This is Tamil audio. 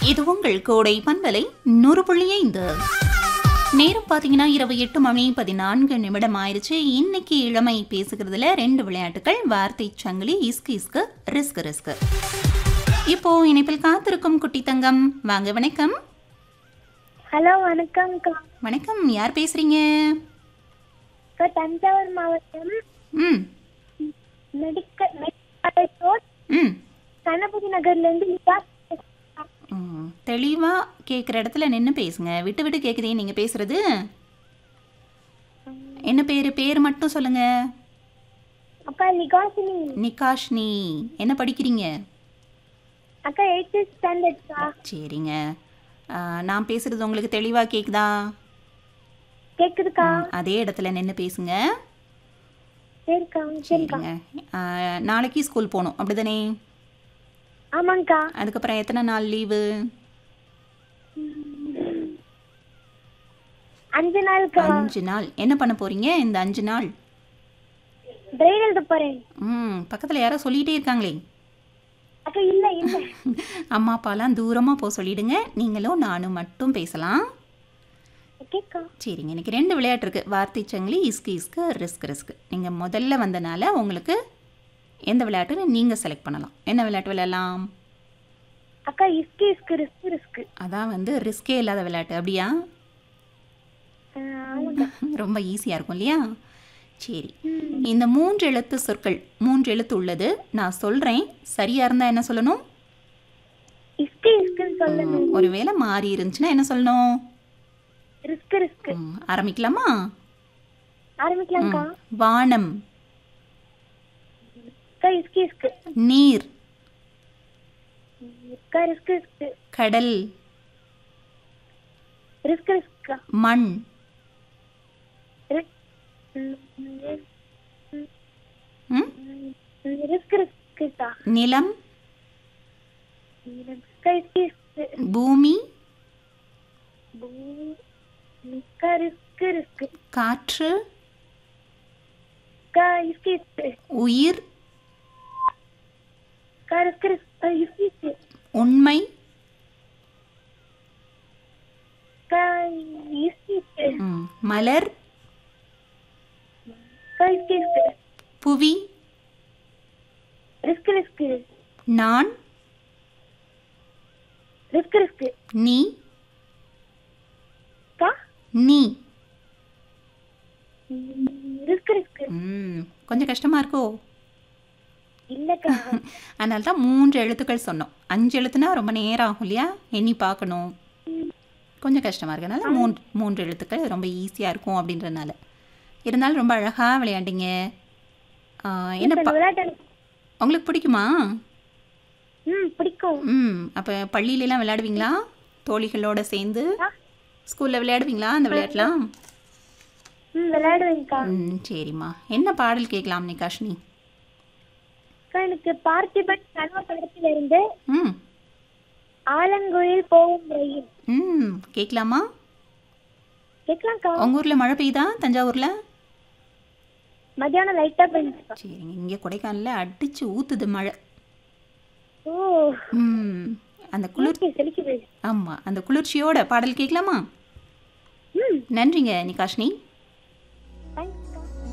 இது உங்கள் கோடை பண்பலை நூறு புள்ளி ஐந்து நேரம் பார்த்தீங்கன்னா இரவு எட்டு மணி பதினான்கு நிமிடம் ஆயிடுச்சு இன்னைக்கு இளமை பேசுகிறதுல ரெண்டு விளையாட்டுகள் வார்த்தை சங்கிலி இஸ்கு இஸ்கு ரிஸ்க் ரிஸ்க் இப்போ இணைப்பில் காத்திருக்கும் குட்டி தங்கம் வாங்க வணக்கம் ஹலோ வணக்கம்க்கா வணக்கம் யார் பேசுறீங்க அக்கா தஞ்சாவூர் மாவட்டம் ம் மெடிக்கல் மெடிக்கல் ரோட் ம் கணபதி நகர்லேருந்து நிதா ம், தெளிவா கேட்குற இடத்துல நின்று பேசுங்க விட்டு விட்டு கேட்குதே நீங்கள் பேசுறது என்ன பேர் பேர் மட்டும் சொல்லுங்க அக்கா நிகாசினி நிகாஷ்னி என்ன படிக்கிறீங்க அக்கா எயித்து ஸ்டாண்டர்ட்க்கா சரிங்க ஆ, நான் பேசுறது உங்களுக்கு தெளிவாக கேட்குதா கேக்குதுக்கா ம், அதே இடத்துல நின்று பேசுங்க சரிக்கா சரிக்கா சரிங்க ஆ, நாளைக்கு ஸ்கூல் போகணும் அப்படிதானே ஆமாங்க்கா அதுக்கப்புறம் எத்தனை நாள் லீவு அஞ்சு நாளுக்கா அஞ்சு நாள் என்ன பண்ண போறீங்க இந்த அஞ்சு நாள் பிரெயில் எழுத போறேன் ம் பக்கத்தில் யாரோ சொல்லிகிட்டே இருக்காங்களே அக்கா இல்ல இல்ல அம்மா அப்பாலாம் தூரமாக போக சொல்லிடுங்க நீங்களும் நானும் மட்டும் பேசலாம் ஓகேக்கா சரிங்க இன்னைக்கு ரெண்டு விளையாட்டு இருக்குது வார்த்தை சங்கிலி இஸ்கு இஸ்கு ரிஸ்க் ரிஸ்க் நீங்கள் முதல்ல வந்தனால உங்களுக்கு எந்த விளையாட்டுன்னு நீங்கள் செலக்ட் பண்ணலாம் என்ன விளையாட்டு விளையாடலாம் அக்கா இஸ்கு இஸ்கு ரிஸ்க் ரிஸ்க் அதான் வந்து ரிஸ்கே இல்லாத விளையாட்டு அப்படியா ஆமாக்கா ரொம்ப ஈஸியாக இருக்கும் இல்லையா சரி இந்த மூன்று எழுத்து சொற்கள் மூன்று எழுத்து உள்ளது நான் சொல்கிறேன் சரியாக இருந்தால் என்ன சொல்லணும் இஸ்கு இஸ்குன்னு சொல்லுங்க ஒருவேளை மாறி இருந்துச்சுன்னா என்ன சொல்லணும் ரிஸ்க் ரிஸ்க் ம், ஆரம்பிக்கலாமா ஆரம்பிக்கலாம்க்கா வானம் அக்கா இஸ்கு இஸ்கு நீர் அக்கா ரிஸ்க் ரிஸ்க் கடல் ரிஸ்க் ரிஸ்க்கா மண் ம்? ரிஸ்க் ரிஸ்க்கா நிலம் ரிஸ்க் பூமி ரிஸ்க் ரிஸ்க் காற்று கா இஸ்கி உயிர் கா ரிஸ்க் ரிஸ்க் இஸ்கி உண்மை கா இஸ்கி ம், மலர் கா இஸ்கி புவி ரிஸ்க் ரிஸ்க் நான் ரிஸ்க் ரிஸ்க் நீ கா நீ ரிஸ்க் ரிஸ்க் ம், கொஞ்சம் கஷ்டமாக இருக்கோ இல்லக்கா அதனால தான் மூன்று எழுத்துக்கள் சொன்னோம் அஞ்சு எழுத்துனா ரொம்ப நேரம் ஆகும் இல்லையா எண்ணி பார்க்கணும் கொஞ்சம் கஷ்டமாக இருக்கனால மூன்று மூன்று எழுத்துக்கள் ரொம்ப ஈஸியாக இருக்கும் அப்படின்றனால இருந்தாலும் ரொம்ப அழகாக விளையாண்டீங்க ஆ, என்ன இந்த ப- விளையாட்டு எனக்கு- உங்களுக்கு பிடிக்குமா ம் பிடிக்கும் ம் அப்போ பள்ளியிலலாம் விளையாடுவீங்களா தோழிகளோட சேர்ந்து ஆ. ஸ்கூலில் விளையாடுவீங்களா அந்த விளையாட்டுலாம் ம் விளையாடுவேன்க்கா ம் சரிம்மா என்ன பாடல் கேட்கலாம் நிகாஷினி அக்கா எனக்கு பார்த்திபன் கனவு படத்துல இருந்து ம் ஆலங்குழியில் போகும் ரயில் ம் கேட்கலாமா கேட்கலாம்க்கா உங்கள் ஊரில் மழை பெய்யுதா தஞ்சாவூரில் மத்தியானம் லைட்டா பெஞ்சுக்கா சரிங்க இங்கே கொடைக்கானலில் அடிச்சு ஊத்துது மழை ஓ ம் அந்த குளிர் ஓகே செலிக்குது ஆமாம் அந்த குளிர்ச்சியோட பாடல் கேட்கலாமா ம் நன்றிங்க நிகாஷினி